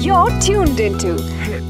You're tuned into Hit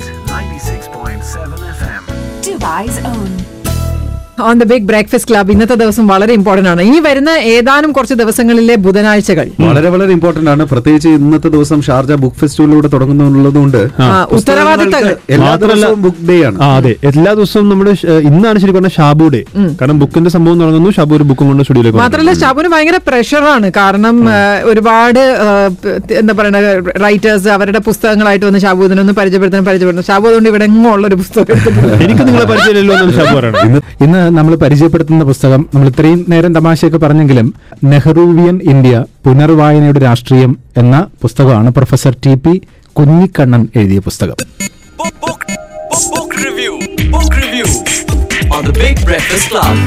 96.7 FM. Dubai's own. On the big breakfast club ഇന്നത്തെ ദിവസം വളരെ important ആണ് ഇനി വരുന്ന ഏതാനും കുറച്ച് ദിവസങ്ങളിലെ ബുധനാഴ്ചകൾ വളരെ വളരെ ഇമ്പോർട്ടന്റ് ആണ് പ്രത്യേകിച്ച് ഇന്നത്തെ ദിവസം ഷാർജ ബുക്ക് ഫെസ്റ്റിവലിലൂടെ തുടങ്ങുന്നുള്ളതുകൊണ്ട് ആ, ഉത്തരവാദിത്തങ്ങൾ. എല്ലാ മാത്രമല്ല- ദിവസവും ബുക്ക് ഡേ ആണ് ആ അതെ എല്ലാ ദിവസവും നമ്മുടെ ഷ- ഇന്നാണ് ശരി പറഞ്ഞ ഷാബു ഡേ കാരണം ബുക്കിന്റെ സംഭവം തുടങ്ങുന്നു ഷാബു ഒരു ബുക്കും കൊണ്ട് സ്റ്റുഡിയോയിലേക്ക് മാത്രമല്ല ഷാബുന് ഭയങ്കര പ്രഷറാണ് കാരണം ആ, ഒരുപാട് ആ, പ്- എന്താ പറയുക റൈറ്റേഴ്സ് അവരുടെ പുസ്തകങ്ങളായിട്ട് വന്ന് ഷാബു ഇതിനൊന്ന് പരിചയപ്പെടുത്താൻ പരിചയപ്പെടുന്നു ഷാബു അതുകൊണ്ട് ഇവിടെ എങ്ങും ഉള്ള ഒരു പുസ്തകം എടുത്തിട്ടില്ല. എനിക്ക് നിങ്ങളെ പരിചയമില്ലല്ലോ എന്നാണ് ഷാബു പറയണത് ഇന്ന് ഇന്ന് നമ്മൾ പരിചയപ്പെടുത്തുന്ന പുസ്തകം നമ്മൾ ഇത്രയും നേരം തമാശയൊക്കെ പറഞ്ഞെങ്കിലും നെഹ്റുവിയൻ ഇന്ത്യ പുനർവായനയുടെ രാഷ്ട്രീയം എന്ന പുസ്തകമാണ് പ്രൊഫസർ ടി പി കുഞ്ഞിക്കണ്ണൻ എഴുതിയ പുസ്തകം Book, book, book, book review. Book review on the Big Breakfast Club.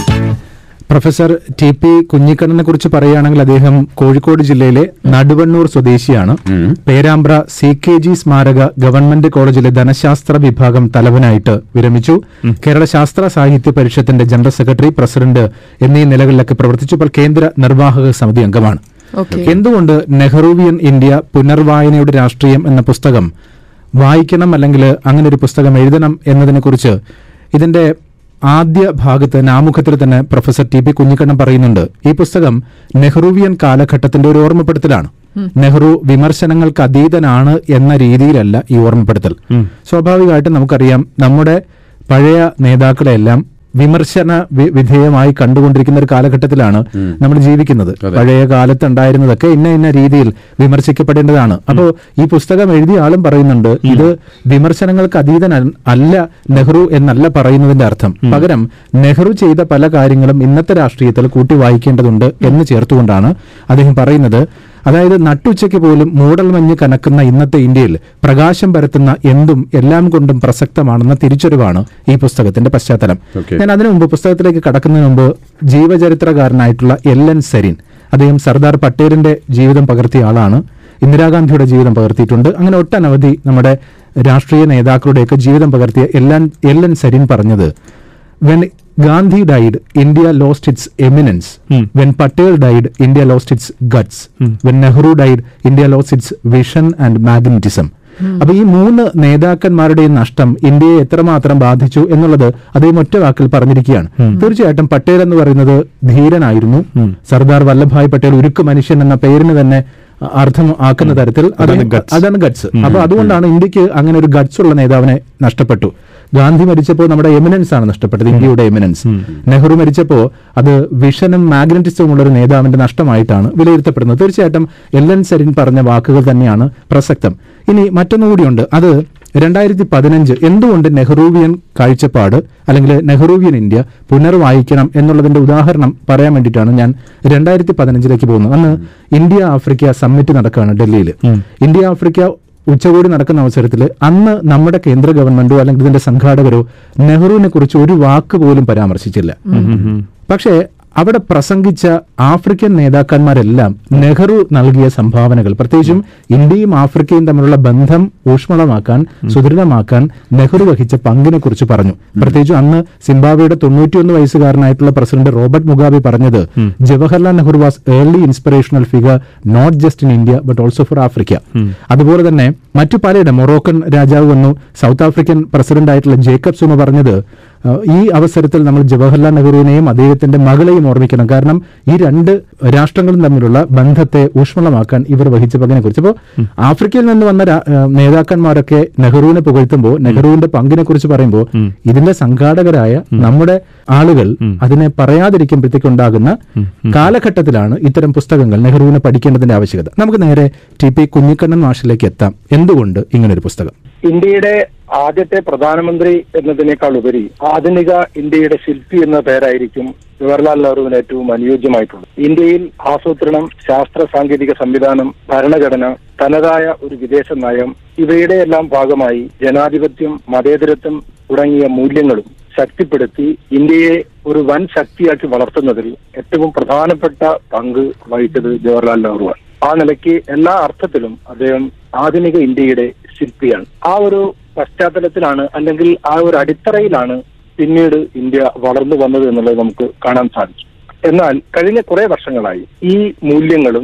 Professor T P കുഞ്ഞിക്കണ്ണനെ കുറിച്ച് പറയുകയാണെങ്കിൽ അദ്ദേഹം കോഴിക്കോട് ജില്ലയിലെ നടുവണ്ണൂർ സ്വദേശിയാണ് പേരാമ്പ്ര സി കെ ജി സ്മാരക ഗവൺമെന്റ് കോളേജിലെ ധനശാസ്ത്ര വിഭാഗം തലവനായിട്ട് വിരമിച്ചു കേരള ശാസ്ത്ര സാഹിത്യ പരിഷത്തിന്റെ ജനറൽ സെക്രട്ടറി പ്രസിഡന്റ് എന്നീ നിലകളിലൊക്കെ പ്രവർത്തിച്ചു ഇപ്പോൾ കേന്ദ്ര നിർവാഹക സമിതി അംഗമാണ് Okay. എന്തുകൊണ്ട് നെഹ്റുവിയൻ ഇന്ത്യ പുനർവായനയുടെ രാഷ്ട്രീയം എന്ന പുസ്തകം വായിക്കണം അല്ലെങ്കിൽ അങ്ങനെ ഒരു പുസ്തകം എഴുതണം എന്നതിനെക്കുറിച്ച് ഇതിന്റെ ആദ്യ ഭാഗത്ത് ആമുഖത്തിൽ തന്നെ പ്രൊഫസർ ടി പി കുഞ്ഞിക്കണ്ണൻ പറയുന്നുണ്ട് ഈ പുസ്തകം നെഹ്റുവിയൻ കാലഘട്ടത്തിന്റെ ഒരു ഓർമ്മപ്പെടുത്തലാണ് നെഹ്റു വിമർശനങ്ങൾക്ക് അതീതനാണ് എന്ന രീതിയിലല്ല ഈ ഓർമ്മപ്പെടുത്തൽ സ്വാഭാവികമായിട്ടും നമുക്കറിയാം നമ്മുടെ പഴയ നേതാക്കളെല്ലാം വിമർശന വി- വിധേയമായി കണ്ടുകൊണ്ടിരിക്കുന്ന ഒരു കാലഘട്ടത്തിലാണ് നമ്മൾ ജീവിക്കുന്നത് പഴയ കാലത്ത് ഉണ്ടായിരുന്നതൊക്കെ ഇന്ന ഇന്ന രീതിയിൽ വിമർശിക്കപ്പെടേണ്ടതാണ് അപ്പോ ഈ പുസ്തകം എഴുതിയ ആളും പറയുന്നുണ്ട് ഇത് വിമർശനങ്ങൾക്ക് അതീതന അല്ല നെഹ്റു എന്നല്ല പറയുന്നതിന്റെ അർത്ഥം പകരം നെഹ്റു ചെയ്ത പല കാര്യങ്ങളും ഇന്നത്തെ രാഷ്ട്രീയത്തിൽ കൂട്ടി വായിക്കേണ്ടതുണ്ട് എന്ന് ചേർത്തുകൊണ്ടാണ് അദ്ദേഹം പറയുന്നത് അതായത് നട്ടുച്ചയ്ക്ക് പോലും മൂടൽമഞ്ഞ് കനക്കുന്ന ഇന്നത്തെ ഇന്ത്യയിൽ പ്രകാശം പരത്തുന്ന എന്തും എല്ലാം കൊണ്ടും പ്രസക്തമാണെന്ന തിരിച്ചറിവാണ് ഈ പുസ്തകത്തിന്റെ പശ്ചാത്തലം ഞാൻ അതിനു മുമ്പ് പുസ്തകത്തിലേക്ക് കടക്കുന്നതിന് മുമ്പ് ജീവചരിത്രകാരനായിട്ടുള്ള എൽ എൻ സരീൻ അദ്ദേഹം സർദാർ പട്ടേലിന്റെ ജീവിതം പകർത്തിയ ആളാണ് ഇന്ദിരാഗാന്ധിയുടെ ജീവിതം പകർത്തിയിട്ടുണ്ട് അങ്ങനെ ഒട്ടനവധി നമ്മുടെ രാഷ്ട്രീയ നേതാക്കളുടെയൊക്കെ ജീവിതം പകർത്തിയ L N L N Sareen പറഞ്ഞത് when Gandhi died India lost its eminence when Patel died India lost its guts when Nehru died India lost its vision and magnetism അപ്പൊ ഈ മൂന്ന് നേതാക്കന്മാരുടെയും നഷ്ടം ഇന്ത്യയെ എത്രമാത്രം ബാധിച്ചു എന്നുള്ളത് അദ്ദേഹം ഒറ്റ വാക്കിൽ പറഞ്ഞിരിക്കുകയാണ് തീർച്ചയായിട്ടും പട്ടേൽ എന്ന് പറയുന്നത് ധീരനായിരുന്നു സർദാർ വല്ലഭായ് പട്ടേൽ ഉരുക്ക് മനുഷ്യൻ എന്ന പേരിന് തന്നെ അർത്ഥം ആക്കുന്ന തരത്തിൽ അദ്ദേഹം- അതാണ് ഗട്സ് അപ്പൊ അതുകൊണ്ടാണ് ഇന്ത്യക്ക് അങ്ങനെ ഒരു ഗട്സ് ഉള്ള നേതാവിനെ നഷ്ടപ്പെട്ടു ഗാന്ധി മരിച്ചപ്പോൾ നമ്മുടെ എമിനൻസ് ആണ് നഷ്ടപ്പെട്ടത് ഇന്ത്യയുടെ എമിനൻസ് നെഹ്റു മരിച്ചപ്പോൾ അത് വിഷനും മാഗ്നറ്റിസവും ഉള്ള ഒരു നേതാവിന്റെ നഷ്ടമായിട്ടാണ് വിലയിരുത്തപ്പെടുന്നത് തീർച്ചയായിട്ടും എൽ എൻ സരിൻ പറഞ്ഞ വാക്കുകൾ തന്നെയാണ് പ്രസക്തം ഇനി മറ്റൊന്നുകൂടിയുണ്ട് അത് രണ്ടായിരത്തി പതിനഞ്ച് എന്തുകൊണ്ട് നെഹ്റുവിയൻ കാഴ്ചപ്പാട് അല്ലെങ്കിൽ നെഹ്റുവിയൻ ഇന്ത്യ പുനർവായിക്കണം എന്നുള്ളതിന്റെ ഉദാഹരണം പറയാൻ വേണ്ടിയിട്ടാണ് ഞാൻ രണ്ടായിരത്തി പതിനഞ്ചിലേക്ക് പോകുന്നത് അന്ന് ഇന്ത്യ ആഫ്രിക്ക സമ്മിറ്റ് നടക്കുകയാണ് ഡൽഹിയിൽ ഇന്ത്യ ആഫ്രിക്ക ഉച്ചകോടി നടക്കുന്ന അവസരത്തിൽ അന്ന് നമ്മുടെ കേന്ദ്ര ഗവൺമെന്റോ അല്ലെങ്കിൽ ഇതിന്റെ സംഘാടകരോ നെഹ്റുവിനെ കുറിച്ച് ഒരു വാക്ക് പോലും പരാമർശിച്ചില്ല പക്ഷേ അവിടെ പ്രസംഗിച്ച ആഫ്രിക്കൻ നേതാക്കന്മാരെല്ലാം നെഹ്റു നൽകിയ സംഭാവനകൾ പ്രത്യേകിച്ചും ഇന്ത്യയും ആഫ്രിക്കയും തമ്മിലുള്ള ബന്ധം ഊഷ്മളമാക്കാൻ സുദൃഢമാക്കാൻ നെഹ്റു വഹിച്ച പങ്കിനെ കുറിച്ച് പറഞ്ഞു പ്രത്യേകിച്ചും അന്ന് സിംബാബ്വേയുടെ തൊണ്ണൂറ്റിയൊന്ന് വയസ്സുകാരനായിട്ടുള്ള പ്രസിഡന്റ് റോബർട്ട് മുഗാബെ പറഞ്ഞത് Jawaharlal Nehru was early inspirational figure not just in India but also for Africa അതുപോലെ തന്നെ മറ്റു പലയിടം മൊറോക്കൻ രാജാവ് വന്നു സൗത്ത് ആഫ്രിക്കൻ പ്രസിഡന്റ് ആയിട്ടുള്ള ജേക്കബ് സുമ പറഞ്ഞത് അഹ് ഈ അവസരത്തിൽ നമ്മൾ ജവഹർലാൽ നെഹ്റുവിനെയും അദ്ദേഹത്തിന്റെ മകളെയും ഓർമ്മിക്കണം കാരണം ഈ രണ്ട് രാഷ്ട്രങ്ങളും തമ്മിലുള്ള ബന്ധത്തെ ഊഷ്മളമാക്കാൻ ഇവർ വഹിച്ച പങ്കിനെ കുറിച്ച് അപ്പോൾ ആഫ്രിക്കയിൽ നിന്ന് വന്ന രാ- ഏഹ് നേതാക്കന്മാരൊക്കെ നെഹ്റുവിനെ പുകഴ്ത്തുമ്പോൾ നെഹ്റുവിന്റെ പങ്കിനെ കുറിച്ച് പറയുമ്പോൾ ഇതിന്റെ സംഘാടകരായ നമ്മുടെ ആളുകൾ അതിനെ പറയാതിരിക്കുമ്പോഴത്തേക്ക് ഉണ്ടാകുന്ന കാലഘട്ടത്തിലാണ് ഇത്തരം പുസ്തകങ്ങൾ നെഹ്റുവിനെ പഠിക്കേണ്ടതിന്റെ ആവശ്യകത നമുക്ക് നേരെ ടി പി കുഞ്ഞിക്കണ്ണൻ മാഷിലേക്ക് എത്താം എന്തുകൊണ്ട് ഇങ്ങനൊരു പുസ്തകം ഇന്ത്യയുടെ ആദ്യത്തെ പ്രധാനമന്ത്രി എന്നതിനേക്കാൾ ഉപരി ആധുനിക ഇന്ത്യയുടെ ശില്പി എന്ന പേരായിരിക്കും ജവഹർലാൽ നെഹ്റുവിന് ഏറ്റവും അനുയോജ്യമായിട്ടുള്ളത് ഇന്ത്യയിൽ ആസൂത്രണം ശാസ്ത്ര സാങ്കേതിക സംവിധാനം ഭരണഘടന തനതായ ഒരു വിദേശ നയം ഇവയുടെ എല്ലാം ഭാഗമായി ജനാധിപത്യം മതേതരത്വം തുടങ്ങിയ മൂല്യങ്ങളും ശക്തിപ്പെടുത്തി ഇന്ത്യയെ ഒരു വൻ ശക്തിയാക്കി വളർത്തുന്നതിൽ ഏറ്റവും പ്രധാനപ്പെട്ട പങ്ക് വഹിച്ചത് ജവഹർലാൽ നെഹ്റുവാണ് ആ നിലയ്ക്ക് എല്ലാ അർത്ഥത്തിലും അദ്ദേഹം ആധുനിക ഇന്ത്യയുടെ ശില്പിയാണ് ആ ഒരു പശ്ചാത്തലത്തിലാണ് അല്ലെങ്കിൽ ആ ഒരു അടിത്തറയിലാണ് പിന്നീട് ഇന്ത്യ വളർന്നു വന്നത് എന്നുള്ളത് നമുക്ക് കാണാൻ സാധിച്ചു എന്നാൽ കഴിഞ്ഞ കുറെ വർഷങ്ങളായി ഈ മൂല്യങ്ങളും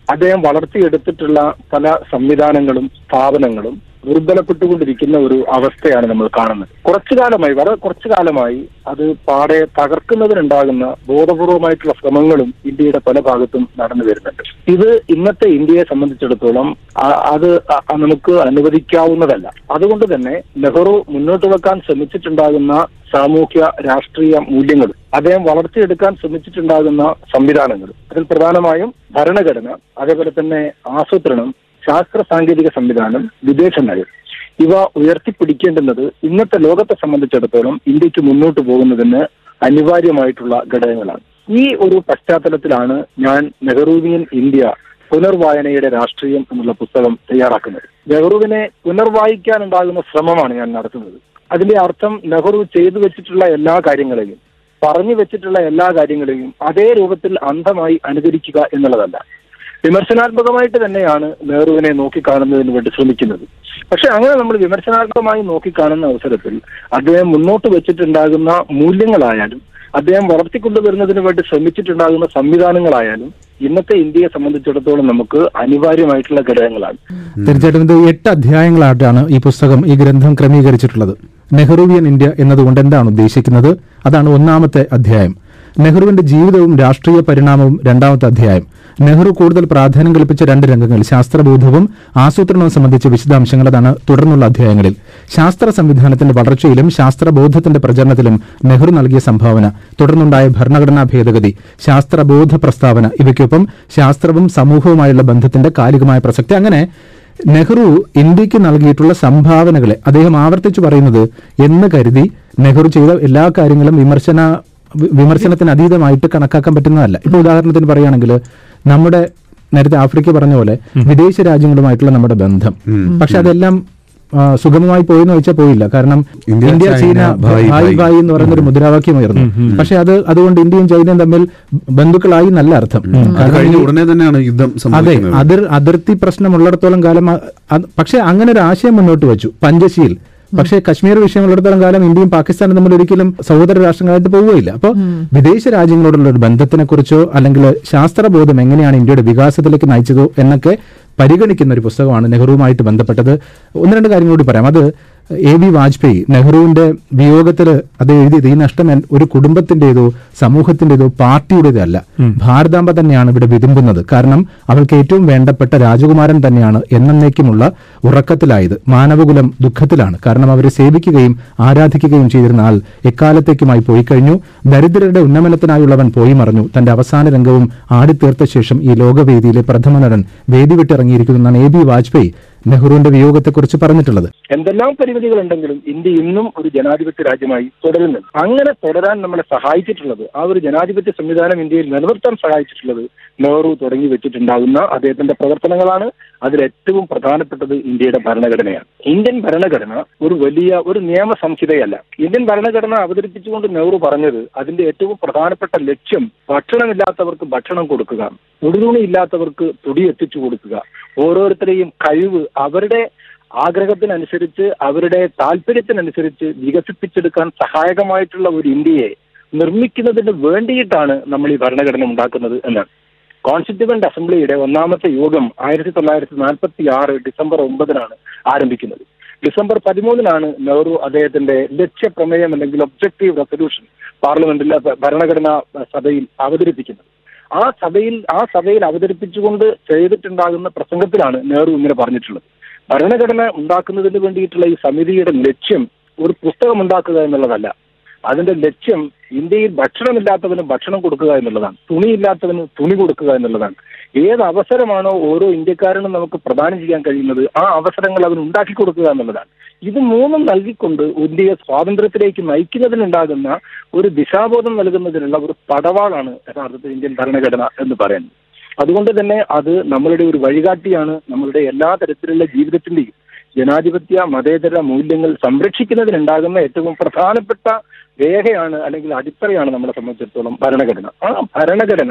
അദ്ദേഹം വളർത്തിയെടുത്തിട്ടുള്ള പല സംവിധാനങ്ങളും സ്ഥാപനങ്ങളും ദുർബലപ്പെട്ടുകൊണ്ടിരിക്കുന്ന ഒരു അവസ്ഥയാണ് നമ്മൾ കാണുന്നത് കുറച്ചു കാലമായി വളരെ കുറച്ചു കാലമായി അത് പാടെ തകർക്കുന്നതിനുണ്ടാകുന്ന ബോധപൂർവമായിട്ടുള്ള ശ്രമങ്ങളും ഇന്ത്യയുടെ പല ഭാഗത്തും നടന്നു വരുന്നുണ്ട് ഇത് ഇന്നത്തെ ഇന്ത്യയെ സംബന്ധിച്ചിടത്തോളം ആ- അത് അ- അ- നമുക്ക് അനുവദിക്കാവുന്നതല്ല അതുകൊണ്ട് തന്നെ നെഹ്റു മുന്നോട്ട് വെക്കാൻ ശ്രമിച്ചിട്ടുണ്ടാകുന്ന സാമൂഹ്യ രാഷ്ട്രീയ മൂല്യങ്ങൾ അദ്ദേഹം വളർത്തിയെടുക്കാൻ ശ്രമിച്ചിട്ടുണ്ടാകുന്ന സംവിധാനങ്ങൾ അതിൽ പ്രധാനമായും ഭരണഘടന അതേപോലെ തന്നെ ആസൂത്രണം ശാസ്ത്ര സാങ്കേതിക സംവിധാനം വിദേശ നയം ഇവ ഉയർത്തിപ്പിടിക്കേണ്ടുന്നത് ഇന്നത്തെ ലോകത്തെ സംബന്ധിച്ചിടത്തോളം ഇന്ത്യക്ക് മുന്നോട്ട് പോകുന്നതിന് അനിവാര്യമായിട്ടുള്ള ഘടകങ്ങളാണ് ഈ ഒരു പശ്ചാത്തലത്തിലാണ് ഞാൻ നെഹ്റുവിയൻ ഇന്ത്യ പുനർവായനയുടെ രാഷ്ട്രീയം എന്നുള്ള പുസ്തകം തയ്യാറാക്കുന്നത് നെഹ്റുവിനെ പുനർവായിക്കാനുണ്ടാകുന്ന ശ്രമമാണ് ഞാൻ നടത്തുന്നത് അതിന്റെ അർത്ഥം നെഹ്റു ചെയ്തു വെച്ചിട്ടുള്ള എല്ലാ കാര്യങ്ങളെയും പറഞ്ഞു വെച്ചിട്ടുള്ള എല്ലാ കാര്യങ്ങളെയും അതേ രൂപത്തിൽ അന്ധമായി അനുകരിക്കുക എന്നുള്ളതല്ല വിമർശനാത്മകമായിട്ട് തന്നെയാണ് നെഹ്റുവിനെ നോക്കിക്കാണുന്നതിന് വേണ്ടി ശ്രമിക്കുന്നത് പക്ഷെ അങ്ങനെ നമ്മൾ വിമർശനാത്മകമായി നോക്കിക്കാണുന്ന അവസരത്തിൽ അദ്ദേഹം മുന്നോട്ട് വെച്ചിട്ടുണ്ടാകുന്ന മൂല്യങ്ങളായാലും അദ്ദേഹം വളർത്തിക്കൊണ്ടുവരുന്നതിന് വേണ്ടി ശ്രമിച്ചിട്ടുണ്ടാകുന്ന സംവിധാനങ്ങളായാലും ഇന്നത്തെ ഇന്ത്യയെ സംബന്ധിച്ചിടത്തോളം നമുക്ക് അനിവാര്യമായിട്ടുള്ള ഘടകങ്ങളാണ് തീർച്ചയായിട്ടും ഇത് എട്ട് അധ്യായങ്ങളായിട്ടാണ് ഈ പുസ്തകം ഈ ഗ്രന്ഥം ക്രമീകരിച്ചിട്ടുള്ളത് നെഹ്റുവിയൻ ഇന്ത്യ എന്നതുകൊണ്ട് എന്താണ് ഉദ്ദേശിക്കുന്നത് അതാണ് ഒന്നാമത്തെ അധ്യായം നെഹ്റുവിന്റെ ജീവിതവും രാഷ്ട്രീയ പരിണാമവും രണ്ടാമത്തെ അധ്യായം നെഹ്റു കൂടുതൽ പ്രാധാന്യം കൽപ്പിച്ച രണ്ട് രംഗങ്ങൾ ശാസ്ത്രബോധവും ആസൂത്രണവും സംബന്ധിച്ച വിശദാംശങ്ങൾ അതാണ് തുടർന്നുള്ള അധ്യായങ്ങളിൽ ശാസ്ത്ര സംവിധാനത്തിന്റെ വളർച്ചയിലും ശാസ്ത്രബോധത്തിന്റെ പ്രചരണത്തിലും നെഹ്റു നൽകിയ സംഭാവന തുടർന്നുണ്ടായ ഭരണഘടനാ ഭേദഗതി ശാസ്ത്രബോധ പ്രസ്താവന ഇവയ്ക്കൊപ്പം ശാസ്ത്രവും സമൂഹവുമായുള്ള ബന്ധത്തിന്റെ കാലികമായ പ്രസക്തി അങ്ങനെ നെഹ്റു ഇന്ത്യക്ക് നൽകിയിട്ടുള്ള സംഭാവനകളെ അദ്ദേഹം ആവർത്തിച്ചു പറയുന്നത് എന്ന് കരുതി നെഹ്റു ചെയ്ത എല്ലാ കാര്യങ്ങളും വിമർശന വി- വിമർശനത്തിന് അതീതമായിട്ട് കണക്കാക്കാൻ പറ്റുന്നതല്ല ഇപ്പൊ ഉദാഹരണത്തിന് പറയുകയാണെങ്കിൽ നമ്മുടെ നേരത്തെ ആഫ്രിക്ക പറഞ്ഞ പോലെ വിദേശ രാജ്യങ്ങളുമായിട്ടുള്ള നമ്മുടെ ബന്ധം പക്ഷെ അതെല്ലാം ആ, സുഗമമായി പോയെന്ന് വെച്ചാൽ പോയില്ല കാരണം ഇന്ത്യ, ഇന്ത്യ ചൈന, ചൈന ഭായ്, ഭായ് ഭായ്. ഭായ് എന്ന് പറയുന്ന ഒരു മുദ്രാവാക്യം ഉയർന്നു പക്ഷെ അത് അതുകൊണ്ട് ഇന്ത്യയും ചൈനയും തമ്മിൽ ബന്ധുക്കളായി നല്ല അർത്ഥം അത് കാരണം കഴിഞ്ഞ ഈ- ഉടനെ തന്നെയാണ് യുദ്ധം അതെ സംഭവിക്കുന്നത് അതിർ അതിർത്തി പ്രശ്നമുള്ളിടത്തോളം കാലം അ- അത് പക്ഷെ അങ്ങനെ ഒരു ആശയം മുന്നോട്ട് വെച്ചു പഞ്ചശീൽ പക്ഷേ കശ്മീർ വിഷയമുള്ളിടത്തോളം കാലം ഇന്ത്യയും പാകിസ്ഥാനും തമ്മിൽ ഒരിക്കലും സഹോദര രാഷ്ട്രങ്ങളായിട്ട് പോവുകയില്ല അപ്പോൾ വിദേശ രാജ്യങ്ങളോടുള്ള ഒരു ബന്ധത്തിനെ കുറിച്ചോ അല്ലെങ്കിൽ ശാസ്ത്രബോധം എങ്ങനെയാണ് ഇന്ത്യയുടെ വികാസത്തിലേക്ക് നയിച്ചതോ എന്നൊക്കെ പരിഗണിക്കുന്ന ഒരു പുസ്തകമാണ് നെഹ്റുവുമായിട്ട് ബന്ധപ്പെട്ടത് ഒന്ന് രണ്ട് കാര്യം കൂടി പറയാം അത് എ ബി വാജ്പേയി നെഹ്റുവിന്റെ വിയോഗത്തിൽ അത് എഴുതിയത് ഈ നഷ്ടം എൻ- ഒരു കുടുംബത്തിന്റേതോ സമൂഹത്തിന്റേതോ പാർട്ടിയുടേതോ അല്ല ഭാരതാംബ തന്നെയാണ് ഇവിടെ വിതുമ്പുന്നത് കാരണം അവൾക്ക് ഏറ്റവും വേണ്ടപ്പെട്ട രാജകുമാരൻ തന്നെയാണ് എന്നേക്കുമുള്ള ഉറക്കത്തിലായത് മാനവകുലം ദുഃഖത്തിലാണ് കാരണം അവരെ സേവിക്കുകയും ആരാധിക്കുകയും ചെയ്തിരുന്ന ആൾ എക്കാലത്തേക്കുമായി പോയി കഴിഞ്ഞു ദരിദ്രരുടെ ഉന്നമനത്തിനായുള്ളവൻ പോയി മറഞ്ഞു തന്റെ അവസാന രംഗവും ആടിത്തീർത്ത ശേഷം ഈ ലോകവേദിയിലെ പ്രഥമ നടൻ വേദി വിട്ടിറങ്ങിയിരിക്കുന്നു എന്നാണ് എ ബി വാജ്പേയി നെഹ്റുവിന്റെ വിയോഗത്തെക്കുറിച്ച് പറഞ്ഞിട്ടുള്ളത് എന്തെല്ലാം പരിമിതികളുണ്ടെങ്കിലും ഇന്ത്യ ഇന്നും ഒരു ജനാധിപത്യ രാജ്യമായി തുടരുന്നുണ്ട് അങ്ങനെ തുടരാൻ നമ്മളെ സഹായിച്ചിട്ടുള്ളത് ആ ഒരു ജനാധിപത്യ സംവിധാനം ഇന്ത്യയിൽ നിലനിർത്താൻ സഹായിച്ചിട്ടുള്ളത് നെഹ്റു തുടങ്ങി വെച്ചിട്ടുണ്ടാകുന്ന അദ്ദേഹത്തിന്റെ പ്രവർത്തനങ്ങളാണ് അതിൽ ഏറ്റവും പ്രധാനപ്പെട്ടത് ഇന്ത്യയുടെ ഭരണഘടനയാണ് ഇന്ത്യൻ ഭരണഘടന ഒരു വലിയ ഒരു നിയമ സംഹിതയല്ല ഇന്ത്യൻ ഭരണഘടന അവതരിപ്പിച്ചുകൊണ്ട് നെഹ്റു പറഞ്ഞത് അതിന്റെ ഏറ്റവും പ്രധാനപ്പെട്ട ലക്ഷ്യം ഭക്ഷണമില്ലാത്തവർക്ക് ഭക്ഷണം കൊടുക്കുക ഉടുതുണി ഇല്ലാത്തവർക്ക് തുടി എത്തിച്ചു കൊടുക്കുക ഓരോരുത്തരെയും കഴിവ് അവരുടെ ആഗ്രഹത്തിനനുസരിച്ച് അവരുടെ താല്പര്യത്തിനനുസരിച്ച് വികസിപ്പിച്ചെടുക്കാൻ സഹായകമായിട്ടുള്ള ഒരു ഇന്ത്യയെ നിർമ്മിക്കുന്നതിന് വേണ്ടിയിട്ടാണ് നമ്മൾ ഈ ഭരണഘടന ഉണ്ടാക്കുന്നത് എന്നാണ് കോൺസ്റ്റിറ്റ്യൂവന്റ് അസംബ്ലിയുടെ ഒന്നാമത്തെ യോഗം ആയിരത്തി തൊള്ളായിരത്തി നാൽപ്പത്തി ആറ് ഡിസംബർ ഒമ്പതിനാണ് ആരംഭിക്കുന്നത് ഡിസംബർ പതിമൂന്നിനാണ് നെഹ്റു അദ്ദേഹത്തിന്റെ ലക്ഷ്യപ്രമേയം അല്ലെങ്കിൽ ഒബ്ജക്റ്റീവ് റെസൊല്യൂഷൻ പാർലമെന്റിൽ ഭ- ഭരണഘടനാ സഭയിൽ അവതരിപ്പിക്കുന്നത് ആ സഭയിൽ ആ സഭയിൽ അവതരിപ്പിച്ചുകൊണ്ട് ചെയ്തിട്ടുണ്ടാകുന്ന പ്രസംഗത്തിലാണ് നെഹ്റു ഇങ്ങനെ പറഞ്ഞിട്ടുള്ളത് ഭരണഘടന ഉണ്ടാക്കുന്നതിന് വേണ്ടിയിട്ടുള്ള ഈ സമിതിയുടെ ലക്ഷ്യം ഒരു പുസ്തകം ഉണ്ടാക്കുക എന്നുള്ളതല്ല അതിന്റെ ലക്ഷ്യം ഇന്ത്യയിൽ ഭക്ഷണമില്ലാത്തവന് ഭക്ഷണം കൊടുക്കുക എന്നുള്ളതാണ് തുണിയില്ലാത്തവന് തുണി കൊടുക്കുക എന്നുള്ളതാണ് ഏത് അവസരമാണോ ഓരോ ഇന്ത്യക്കാരനും നമുക്ക് പ്രദാനം ചെയ്യാൻ കഴിയുന്നത് ആ അവസരങ്ങൾ അവന് ഉണ്ടാക്കി കൊടുക്കുക എന്നുള്ളതാണ് ഇത് മൂന്നും നൽകിക്കൊണ്ട് ഇന്ത്യയെ സ്വാതന്ത്ര്യത്തിലേക്ക് നയിക്കുന്നതിനുണ്ടാകുന്ന ഒരു ദിശാബോധം നൽകുന്നതിനുള്ള ഒരു പടവാളാണ് യഥാർത്ഥത്തിൽ ഇന്ത്യൻ ഭരണഘടന എന്ന് പറയുന്നത് അതുകൊണ്ട് തന്നെ അത് നമ്മളുടെ ഒരു വഴികാട്ടിയാണ് നമ്മളുടെ എല്ലാ തരത്തിലുള്ള ജീവിതത്തിന്റെയും ജനാധിപത്യ മതേതര മൂല്യങ്ങൾ സംരക്ഷിക്കുന്നതിനുണ്ടാകുന്ന ഏറ്റവും പ്രധാനപ്പെട്ട രേഖയാണ് അല്ലെങ്കിൽ അടിത്തറയാണ് നമ്മളെ സംബന്ധിച്ചിടത്തോളം ഭരണഘടന ആ ഭരണഘടന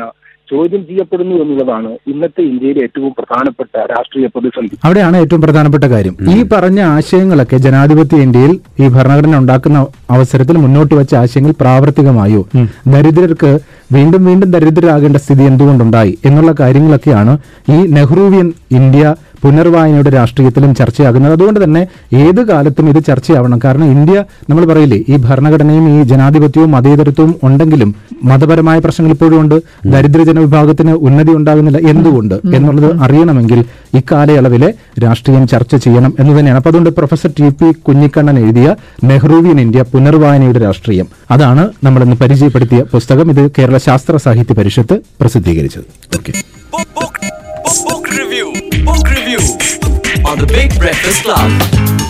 ചോദ്യം ചെയ്യപ്പെടുന്നു എന്നുള്ളതാണ് ഇന്നത്തെ ഇന്ത്യയിലെ ഏറ്റവും പ്രധാനപ്പെട്ട രാഷ്ട്രീയ പ്രതിസന്ധി അവിടെയാണ് ഏറ്റവും പ്രധാനപ്പെട്ട കാര്യം ഈ പറഞ്ഞ ആശയങ്ങളൊക്കെ ജനാധിപത്യ ഇന്ത്യയിൽ ഈ ഭരണഘടന ഉണ്ടാക്കുന്ന അവസരത്തിൽ മുന്നോട്ട് വെച്ച ആശയങ്ങൾ പ്രാവർത്തികമായോ ദരിദ്രർക്ക് വീണ്ടും വീണ്ടും ദരിദ്രരാകേണ്ട സ്ഥിതി എന്തുകൊണ്ടുണ്ടായി എന്നുള്ള കാര്യങ്ങളൊക്കെയാണ് ഈ നെഹ്റുവിയൻ ഇന്ത്യ പുനർവായനയുടെ രാഷ്ട്രീയത്തിലും ചർച്ചയാകുന്നത് അതുകൊണ്ട് തന്നെ ഏത് കാലത്തും ഇത് ചർച്ചയാവണം കാരണം ഇന്ത്യ നമ്മൾ പറയില്ലേ ഈ ഭരണഘടനയും ഈ ജനാധിപത്യവും മതേതരത്വവും ഉണ്ടെങ്കിലും മതപരമായ പ്രശ്നങ്ങൾ ഇപ്പോഴും ഉണ്ട് ദരിദ്രജന വിഭാഗത്തിന് ഉന്നതി ഉണ്ടാകുന്നില്ല എന്തുകൊണ്ട് എന്നുള്ളത് അറിയണമെങ്കിൽ ഇക്കാലയളവിലെ രാഷ്ട്രീയം ചർച്ച ചെയ്യണം എന്ന് തന്നെയാണ് അപ്പൊ അതുകൊണ്ട് പ്രൊഫസർ ടി പി കുഞ്ഞിക്കണ്ണൻ എഴുതിയ നെഹ്റുവിയൻ ഇന്ത്യ പുനർവായനയുടെ രാഷ്ട്രീയം അതാണ് നമ്മൾ ഇന്ന് പരിചയപ്പെടുത്തിയ പുസ്തകം ഇത് കേരള ശാസ്ത്ര സാഹിത്യ പരിഷത്ത് പ്രസിദ്ധീകരിച്ചത് okay Book, book, book, book review. Book review on the Big Breakfast Club.